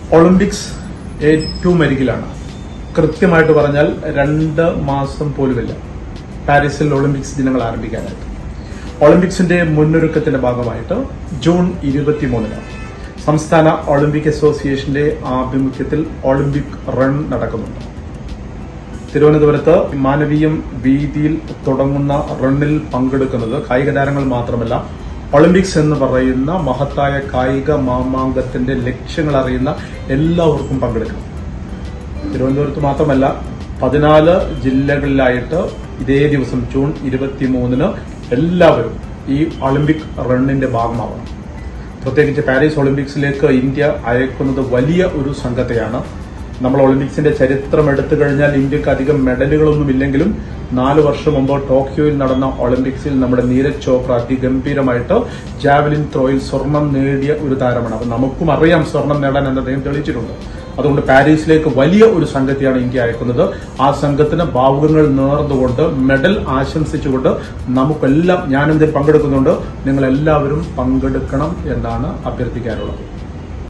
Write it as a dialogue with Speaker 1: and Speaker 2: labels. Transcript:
Speaker 1: Olympics ഏറ്റവും അരികിലാണ് കൃത്യമായിട്ട് പറഞ്ഞാൽ രണ്ട് മാസം പോലുമില്ല പാരീസിൽ ഒളിമ്പിക്സ് ദിനങ്ങൾ ആരംഭിക്കാനായിട്ട് ഒളിമ്പിക്സിന്റെ മുന്നൊരുക്കത്തിന്റെ ഭാഗമായിട്ട് ജൂൺ ഇരുപത്തിമൂന്നിന് സംസ്ഥാന ഒളിമ്പിക് അസോസിയേഷന്റെ ആഭിമുഖ്യത്തിൽ ഒളിമ്പിക് റൺ നടക്കുന്നുണ്ട് തിരുവനന്തപുരത്ത് മാനവീയം വീതിയിൽ തുടങ്ങുന്ന റണ്ണിൽ പങ്കെടുക്കുന്നത് കായിക താരങ്ങൾ മാത്രമല്ല ഒളിമ്പിക്സ് എന്ന് പറയുന്ന മഹത്തായ കായിക മാമാങ്കത്തിന്റെ ലക്ഷ്യങ്ങൾ അറിയുന്ന എല്ലാവർക്കും പങ്കെടുക്കണം തിരുവനന്തപുരത്ത് മാത്രമല്ല പതിനാല് ജില്ലകളിലായിട്ട് ഇതേ ദിവസം ജൂൺ ഇരുപത്തിമൂന്നിന് എല്ലാവരും ഈ ഒളിമ്പിക് റണ്ണിന്റെ ഭാഗമാവണം പ്രത്യേകിച്ച് പാരീസ് ഒളിമ്പിക്സിലേക്ക് ഇന്ത്യ അയക്കുന്നത് വലിയ ഒരു സംഘത്തെയാണ് നമ്മൾ ഒളിമ്പിക്സിന്റെ ചരിത്രം എടുത്തു കഴിഞ്ഞാൽ ഇന്ത്യക്ക് അധികം മെഡലുകളൊന്നും ഇല്ലെങ്കിലും നാല് വർഷം മുമ്പ് ടോക്കിയോയിൽ നടന്ന ഒളിമ്പിക്സിൽ നമ്മുടെ നീരജ് ചോപ്ര അതിഗംഭീരമായിട്ട് ജാവലിൻ ത്രോയിൽ സ്വർണം നേടിയ ഒരു താരമാണ് അപ്പൊ നമുക്കും അറിയാം സ്വർണം നേടാൻ എന്ന് അദ്ദേഹം തെളിയിച്ചിട്ടുണ്ട് അതുകൊണ്ട് പാരീസിലേക്ക് വലിയ ഒരു സംഘത്തെയാണ് ഇന്ത്യ അയക്കുന്നത് ആ സംഘത്തിന് ഭാവുകങ്ങൾ നേർന്നുകൊണ്ട് മെഡൽ ആശംസിച്ചുകൊണ്ട് നമുക്കെല്ലാം ഞാനെന്തിൽ പങ്കെടുക്കുന്നുണ്ട് നിങ്ങൾ എല്ലാവരും പങ്കെടുക്കണം എന്നാണ് അഭ്യർത്ഥിക്കാനുള്ളത്